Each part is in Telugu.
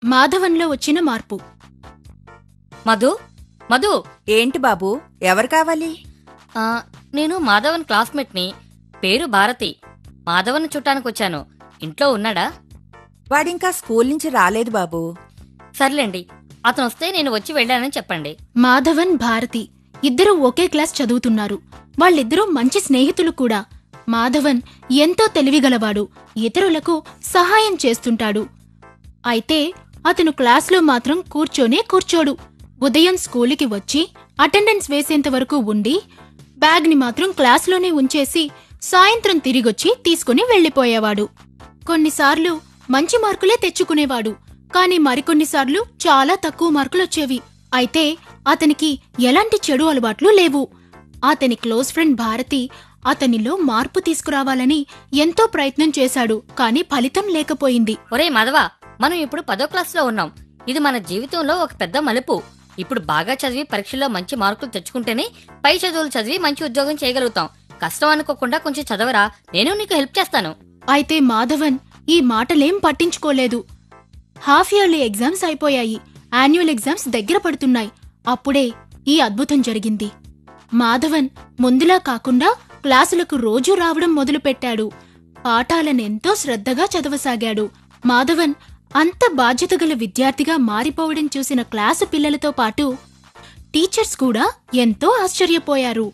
మాధవన్లో వచ్చిన మార్పు మధు మధు ఏంటి బాబు ఎవరు కావాలి ఆ, నేను మాధవన్ క్లాస్మేట్ని పేరు భారతి మాధవన్ చుట్టానికి వచ్చాను ఇంట్లో ఉన్నాడా వాడింకా స్కూల్ నుంచి రాలేదు బాబు సర్లేండి అతను వస్తే నేను వచ్చి వెళ్ళానని చెప్పండి మాధవన్ భారతి ఇద్దరూ ఒకే క్లాస్ చదువుతున్నారు వాళ్ళిద్దరూ మంచి స్నేహితులు కూడా మాధవన్ ఎంతో తెలివిగలవాడు ఇతరులకు సహాయం చేస్తుంటాడు అయితే అతను క్లాస్లో మాత్రం కూర్చోనే కూర్చోడు ఉదయం స్కూలుకి వచ్చి అటెండెన్స్ వేసేంత వరకు ఉండి బ్యాగ్ని మాత్రం క్లాస్లోనే ఉంచేసి సాయంత్రం తిరిగొచ్చి తీసుకుని వెళ్ళిపోయేవాడు కొన్నిసార్లు మంచి మార్కులే తెచ్చుకునేవాడు కాని మరికొన్నిసార్లు చాలా తక్కువ మార్కులొచ్చేవి అయితే అతనికి ఎలాంటి చెడు అలవాట్లు లేవు అతని క్లోజ్ ఫ్రెండ్ భారతి అతనిలో మార్పు తీసుకురావాలని ఎంతో ప్రయత్నం చేశాడు కాని ఫలితం లేకపోయింది ఒరే మాధవ మనం ఇప్పుడు పదో క్లాస్లో ఉన్నాం ఇది మన జీవితంలో ఒక పెద్ద మలుపు ఇప్పుడు బాగా చదివి పరీక్షల్లో మంచి మార్కులు తెచ్చుకుంటేనే పై చదువులు చదివి మంచి ఉద్యోగం చేయగలుగుతాం కష్టం అనుకోకుండా కొంచెం చదవరా నేను నీకు హెల్ప్ చేస్తాను అయితే మాధవన్ ఈ మాటలేం పట్టించుకోలేదు హాఫ్ ఇయర్లీ ఎగ్జామ్స్ అయిపోయాయి యాన్యువల్ ఎగ్జామ్స్ దగ్గర పడుతున్నాయి అప్పుడే ఈ అద్భుతం జరిగింది మాధవన్ ముందులా కాకుండా క్లాసులకు రోజూ రావడం మొదలుపెట్టాడు పాఠాలనెంతో శ్రద్ధగా చదవసాగాడు మాధవన్ అంత బాధ్యతగల విద్యార్థిగా మారిపోవడం చూసిన క్లాసు పిల్లలతో పాటు టీచర్స్ కూడా ఎంతో ఆశ్చర్యపోయారు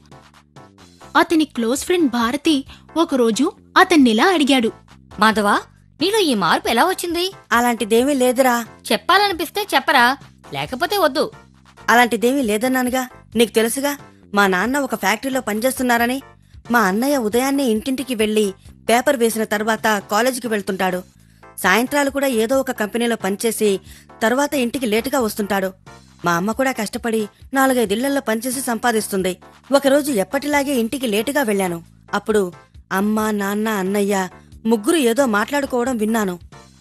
అతని క్లోజ్ ఫ్రెండ్ భారతి ఒకరోజు అతన్నిలా అడిగాడు మాధవ నీలో ఈ మార్పు ఎలా వచ్చింది అలాంటిదేమీ లేదురా చెప్పాలనిపిస్తే చెప్పరా లేకపోతే వద్దు అలాంటిదేమీ లేదన్నానుగా నీకు తెలుసుగా మా నాన్న ఒక ఫ్యాక్టరీలో పనిచేస్తున్నారని మా అన్నయ్య ఉదయాన్నే ఇంటింటికి వెళ్లి పేపర్ వేసిన తర్వాత కాలేజీకి వెళ్తుంటాడు సాయంత్రాలు కూడా ఏదో ఒక కంపెనీలో పనిచేసి తర్వాత ఇంటికి లేటుగా వస్తుంటాడు మా అమ్మ కూడా కష్టపడి నాలుగైదిళ్లలో పనిచేసి సంపాదిస్తుంది ఒకరోజు ఎప్పటిలాగే ఇంటికి లేటుగా వెళ్ళాను అప్పుడు అమ్మ నాన్న అన్నయ్య ముగ్గురు ఏదో మాట్లాడుకోవడం విన్నాను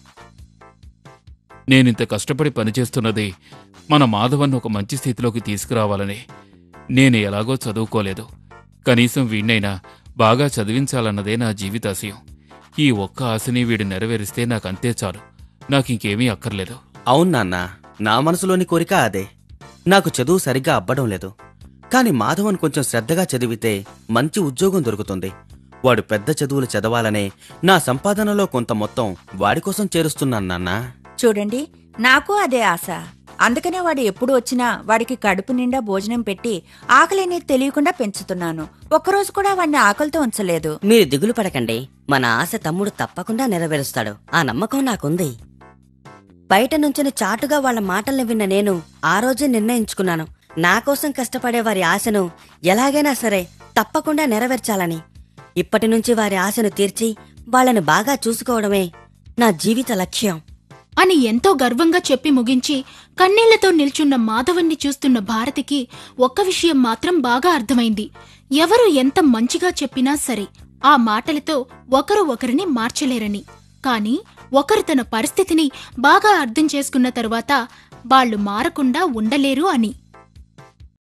నేనింత కష్టపడి పనిచేస్తున్నది మన మాధవన్ ఒక మంచి స్థితిలోకి తీసుకురావాలని నేను ఎలాగో చదువుకోలేదు కనీసం వీణ్ణైనా బాగా చదివించాలన్నదే నా జీవితాశయం ఈ ఒక్క ఆశని వీడు నెరవేరిస్తే నాకంతే చాలు నాకింకేమీ అక్కర్లేదు అవును నాన్న నా మనసులోని కోరిక అదే నాకు చదువు సరిగ్గా అబ్బడం లేదు కాని మాధవన్ కొంచెం శ్రద్ధగా చదివితే మంచి ఉద్యోగం దొరుకుతుంది వాడు పెద్ద చదువులు చదవాలనే నా సంపాదనలో కొంత మొత్తం వాడి కోసం చేరుస్తున్నాను నాన్నా చూడండి నాకు అదే ఆశ అందుకనే వాడు ఎప్పుడు వచ్చినా వాడికి కడుపు నిండా భోజనం పెట్టి ఆకలిని తెలియకుండా పెంచుతున్నాను ఒక్కరోజు కూడా వాడిని ఆకలితో ఉంచలేదు మీరు దిగులు పడకండి మన ఆశ తమ్ముడు తప్పకుండా నెరవేరుస్తాడు ఆ నమ్మకం నాకుంది బయట నుంచుని చాటుగా వాళ్ళ మాటల్ని విన్న నేను ఆ రోజే నిర్ణయించుకున్నాను నా కోసం కష్టపడే వారి ఆశను ఎలాగైనా సరే తప్పకుండా నెరవేర్చాలని ఇప్పటి నుంచి వారి ఆశను తీర్చి వాళ్ళని బాగా చూసుకోవడమే నా జీవిత లక్ష్యం అని ఎంతో గర్వంగా చెప్పి ముగించి కన్నీళ్లతో నిల్చున్న మాధవన్ని చూస్తున్న భారతికి ఒక్క విషయం మాత్రం బాగా అర్థమైంది ఎవరు ఎంత మంచిగా చెప్పినా సరే ఆ మాటలతో ఒకరు ఒకరిని మార్చలేరని కాని ఒకరు తన పరిస్థితిని బాగా అర్థం చేసుకున్న తరువాత వాళ్ళు మారకుండా ఉండలేరు అని